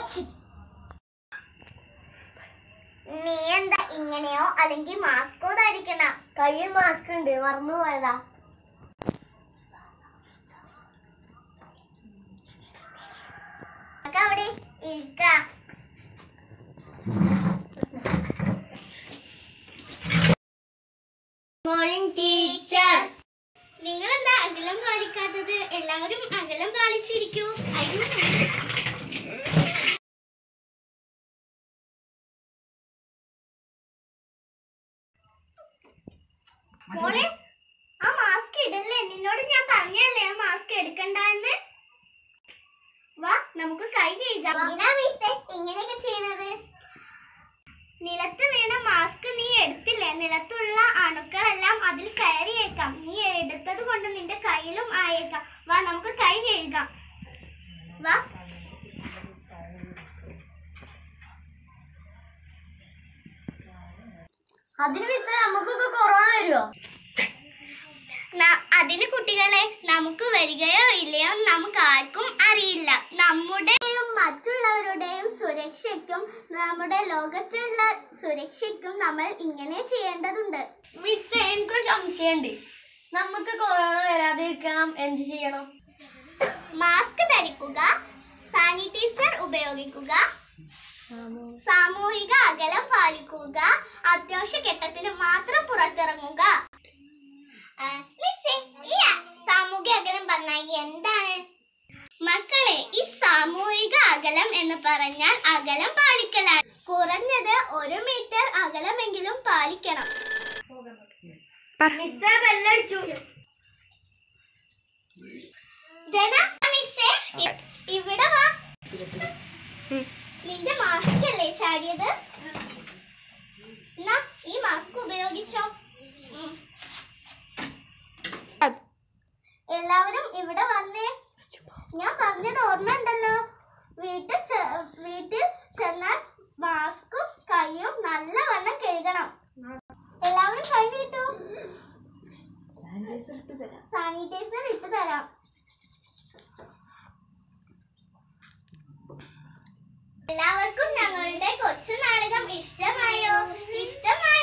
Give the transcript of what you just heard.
നീ എന്താ ഇങ്ങനെയോ അല്ലെങ്കിൽ മാസ്കോ ധരിക്കണ കയ്യിൽ മാസ്ക് ഉണ്ട് മറന്നു പോയതാ നമുക്ക് അവിടെ ഇരിക്കാം മോർണിംഗ് ടീച്ചർ നിങ്ങൾ എന്താ അകലം പാലിക്കാത്തത് എല്ലാവരും അകലം പാലിച്ചിരിക്കൂ അയ്യോ മോളെ ആ മാസ്ക് ഇടല്ലേ നിന്നോട് ഞാൻ പറഞ്ഞല്ലേ ആ മാസ്ക് എടുക്കണ്ട എന്ന് വാ നമുക്ക് കൈ കഴുകാം ഇങ്ങനെയൊക്കെ ചെയ്യണത് നിലത്ത് വീണ മാസ്ക് നീ എടുത്തില്ലേ നിലത്തുള്ള അണുക്കളെല്ലാം അതിൽ കയറിയേക്കാം നീ എടുത്തത് കൊണ്ട് നിന്റെ കയ്യിലും ആയേക്കാം വാ നമുക്ക് കൈ കഴുകാം വാ അതിന് മിസ് നമുക്കൊക്കെ കൊറോണ വരുമോ ന- അതിന് കുട്ടികളെ നമുക്ക് വരികയോ ഇല്ലയോ നമുക്ക് ആർക്കും അറിയില്ല നമ്മുടെയും മറ്റുള്ളവരുടെയും സുരക്ഷയ്ക്കും നമ്മുടെ ലോകത്തുള്ള സുരക്ഷയ്ക്കും നമ്മൾ ഇങ്ങനെ ചെയ്യേണ്ടതുണ്ട് മിസ് എനിക്കൊരു സംശയമുണ്ട് നമുക്ക് കൊറോണ വരാതിരിക്കണം എന്ത് ചെയ്യണം മാസ്ക് ധരിക്കുക സാനിറ്റൈസർ ഉപയോഗിക്കുക സാമൂഹിക അകലം പാലിക്കുക അത്യാവശ്യ ഘട്ടത്തിന് മാത്രം പുറത്തിറങ്ങുക ആ, മിസ്സേ, ഈ അ- സാമൂഹിക അകലം പറഞ്ഞാൽ എന്താണ് മക്കളെ ഈ സാമൂഹിക അകലം എന്ന് പറഞ്ഞാൽ അകലം പാലിക്കലാണ് കുറഞ്ഞത് ഒരു മീറ്റർ അകലമെങ്കിലും പാലിക്കണം മിസ് ബെല്ലടിച്ചു ധന, മിസ്സേ, ഇ- ഇവിടെ വാ നിന്റെ മാസ്ക് അല്ലേ ചാടിയത് എന്നാ ഈ മാസ്ക് ഉപയോഗിച്ചോ ഉം. എല്ലാവരും ഇവിടെ വന്നേ ഞാൻ പറഞ്ഞത് ഓർമ്മയുണ്ടല്ലോ വീട്ടിൽ ചെ- വീട്ടിൽ ചെന്നാൽ മാസ്കും കൈയും നല്ലവണ്ണം കഴുകണം എല്ലാവരും കൈ നീട്ടു സാനിറ്റൈസർ ഇട്ട് തരാം എല്ലാവർക്കും ഞങ്ങളുടെ കൊച്ചു നാടകം ഇഷ്ടമായോ ഇഷ്ടമായി